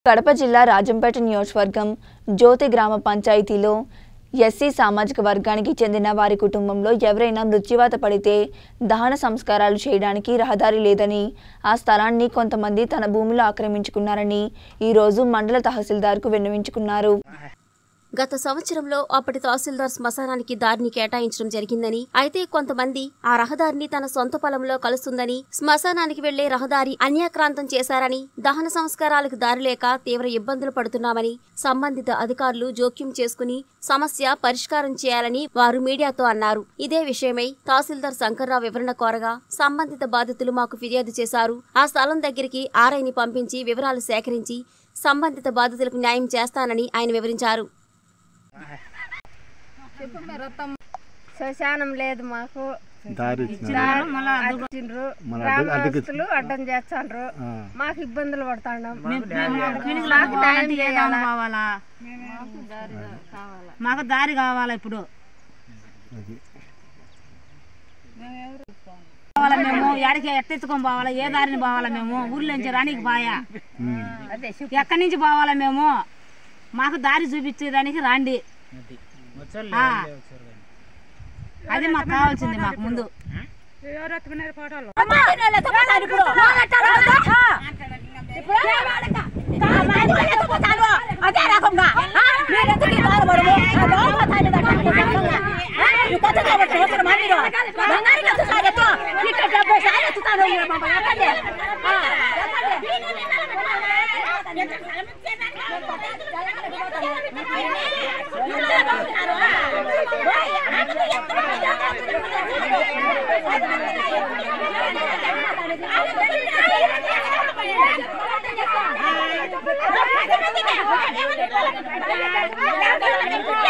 కడప జిల్లా రాజంపేట నియోజకవర్గం జ్యోతి గ్రామ పంచాయతీలో ఎస్సీ సామాజిక వర్గానికి చెందిన వారి కుటుంబంలో ఎవరైనా మృత్యువాత పడితే దహన సంస్కారాలు చేయడానికి రహదారి లేదని ఆ స్థలాన్ని కొంతమంది తన భూమిలో ఆక్రమించుకున్నారని ఈరోజు మండల తహసీల్దార్కు విన్నవించుకున్నారు గత సంవత్సరంలో అప్పటి తహసీల్దార్ శ్మశానానికి దారిని కేటాయించడం జరిగిందని అయితే కొంతమంది ఆ రహదారిని తన సొంత పొలంలో కలుస్తుందని శ్మశానానికి వెళ్లే రహదారి అన్యాక్రాంతం చేశారని దహన సంస్కారాలకు దారి లేక తీవ్ర ఇబ్బందులు పడుతున్నామని సంబంధిత అధికారులు జోక్యం చేసుకుని సమస్య పరిష్కారం చేయాలని వారు మీడియాతో అన్నారు ఇదే విషయమై తహసీల్దార్ శంకర్రావు వివరణ కోరగా సంబంధిత బాధితులు మాకు ఫిర్యాదు చేశారు ఆ స్థలం దగ్గరికి ఆర్ఐని పంపించి వివరాలు సేకరించి సంబంధిత బాధితులకు న్యాయం చేస్తానని ఆయన వివరించారు శ్మశానం లేదు మాకు దారి ఇచ్చినారు అడ్డిండ్రు మన అడ్డు- అడ్డుకి గ్రామస్తులు అడ్డం చేస్తాండ్రు ఆ. మాకు ఇబ్బందులు పడతాండం కావాలా మాకు దారి కావాలా ఇప్పుడు అది కావాలా మేము ఎక్కడికి ఎట్టెత్తుకొని పోవాలా ఏ దారిని పోవాలా మేము ఊర్లో నుంచి రానికి బాయా ఉమ్. ఎక్కడి నుంచి పోవాలా మేము మాకు దారి చూపించేదానికి రాండి ఆ. అది మాకు కావాల్సింది మాకు ముందు ఆ